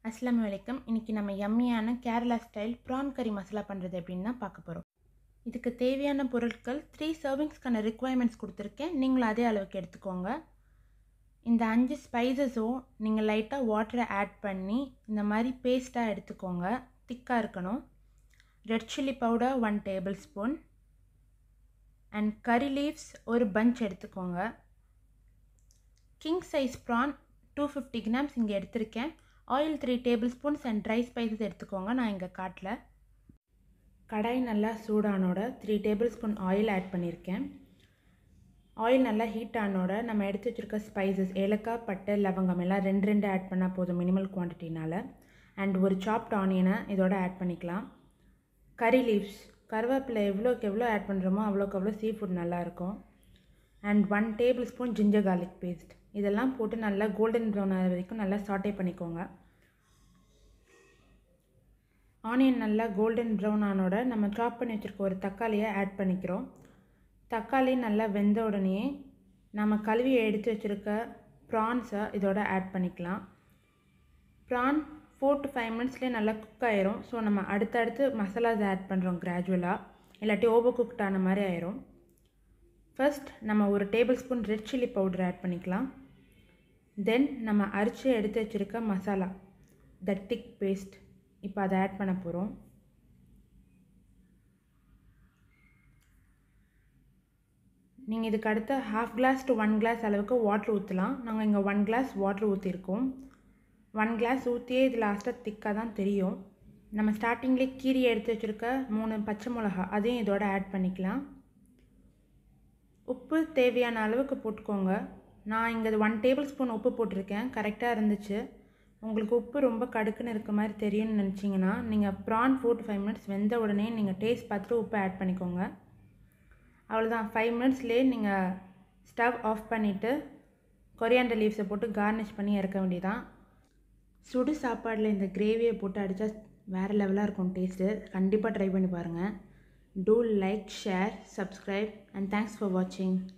அஸ்ஸலாமு அலைக்கும் இன்றைக்கி நம்ம யம்மியான கேரளா ஸ்டைல் ப்ரான் கறி மசாலா பண்ணுறது எப்படின்னு தான் பார்க்க போகிறோம் இதுக்கு தேவையான பொருட்கள் த்ரீ சர்விங்ஸ்க்கான ரிக்குவயர்மெண்ட்ஸ் கொடுத்துருக்கேன் நீங்களும் அதே அளவுக்கு எடுத்துக்கோங்க இந்த அஞ்சு ஸ்பைசஸும் நீங்கள் லைட்டாக வாட்டரை ஆட் பண்ணி இந்த மாதிரி பேஸ்ட்டாக எடுத்துக்கோங்க திக்காக இருக்கணும் red chilli powder one tablespoon and curry leaves ஒரு பஞ்ச் எடுத்துக்கோங்க king size prawn two fifty grams இங்கே எடுத்திருக்கேன் oil three tablespoons and dry spices எடுத்துக்கோங்க நான் இங்கே காட்டல கடாய் நல்லா சூடானோட three tablespoon oil add பண்ணியிருக்கேன் ஆயில் நல்லா ஹீட் ஆனோட நம்ம எடுத்து வச்சுருக்க ஸ்பைசஸ் ஏலக்காய் பட்டை லவங்கம் எல்லாம் ரெண்டு ரெண்டு ஆட் பண்ணால் போதும் மினிமல் குவான்டிட்டினால் அண்ட் ஒரு சாப்ட் ஆனியனை இதோட ஆட் பண்ணிக்கலாம் கறி லீவ்ஸ் கருவேப்பிலை எவ்வளோக்கு எவ்வளோ ஆட் பண்ணுறோமோ அவ்வளோக்கு அவ்வளோ சீ ஃபுட் நல்லாயிருக்கும் and one tablespoon ginger garlic paste இதெல்லாம் போட்டு நல்லா கோல்டன் ப்ரௌன் ஆகிற வரைக்கும் நல்லா சாட்டே பண்ணிக்கோங்க ஆனியன் நல்லா கோல்டன் ப்ரௌன் ஆனோட நம்ம சாப் பண்ணி வச்சுருக்க ஒரு தக்காளியை ஆட் பண்ணிக்கிறோம் தக்காளி நல்லா வெந்த உடனே நம்ம கழுவி எடுத்து வச்சுருக்க ப்ரான்ஸை இதோட ஆட் பண்ணிக்கலாம் ப்ரான் ஃபோர் டு ஃபைவ் மினிட்ஸ்லேயே நல்லா குக் ஆயிரும் ஸோ நம்ம அடுத்தடுத்து மசாலாஸ் ஆட் பண்ணுறோம் கிராஜுவலாக இல்லாட்டி ஓவர் குக்ட் ஆன மாதிரி ஆயிரும் ஃபர்ஸ்ட் நம்ம ஒரு tablespoon red chilli powder add பண்ணிக்கலாம் தென் நம்ம அரிச்சு எடுத்து வச்சுருக்க மசாலா த திக் பேஸ்ட் இப்போ அதை ஆட் பண்ண போகிறோம் நீங்கள் இதுக்கு அடுத்த half glass to one glass அளவுக்கு வாட்ரு ஊற்றலாம் நாங்கள் இங்கே ஒன் கிளாஸ் வாட்ரு ஊற்றிருக்கோம் ஒன் கிளாஸ் ஊற்றியே இது லாஸ்ட்டாக திக்காக தான் தெரியும் நம்ம ஸ்டார்டிங்லேயே கீரியை எடுத்து வச்சுருக்க மூணு பச்சை மிளகா அதையும் இதோட ஆட் பண்ணிக்கலாம் உப்பு தேவையான அளவுக்கு போட்டுக்கோங்க நான் இங்கே ஒன் டேபிள் ஸ்பூன் உப்பு போட்டிருக்கேன் கரெக்டாக இருந்துச்சு உங்களுக்கு உப்பு ரொம்ப கடுக்குன்னு இருக்க மாதிரி தெரியும்னு நினச்சிங்கன்னா நீங்கள் prawn four to five minutes வெந்த உடனே நீங்கள் டேஸ்ட் பார்த்துட்டு உப்பு ஆட் பண்ணிக்கோங்க அவ்வளோதான் ஃபைவ் மினிட்ஸ்லேயே நீங்கள் ஸ்டவ் ஆஃப் பண்ணிவிட்டு கொரியாண்டர் லீவ்ஸை போட்டு கார்னிஷ் பண்ணி இறக்க வேண்டியதான் சுடு சாப்பாடில் இந்த கிரேவியை போட்டு அடித்தா வேறு லெவலாக இருக்கும் டேஸ்ட்டு கண்டிப்பாக ட்ரை பண்ணி பாருங்கள் do like share subscribe and thanks for வாட்சிங்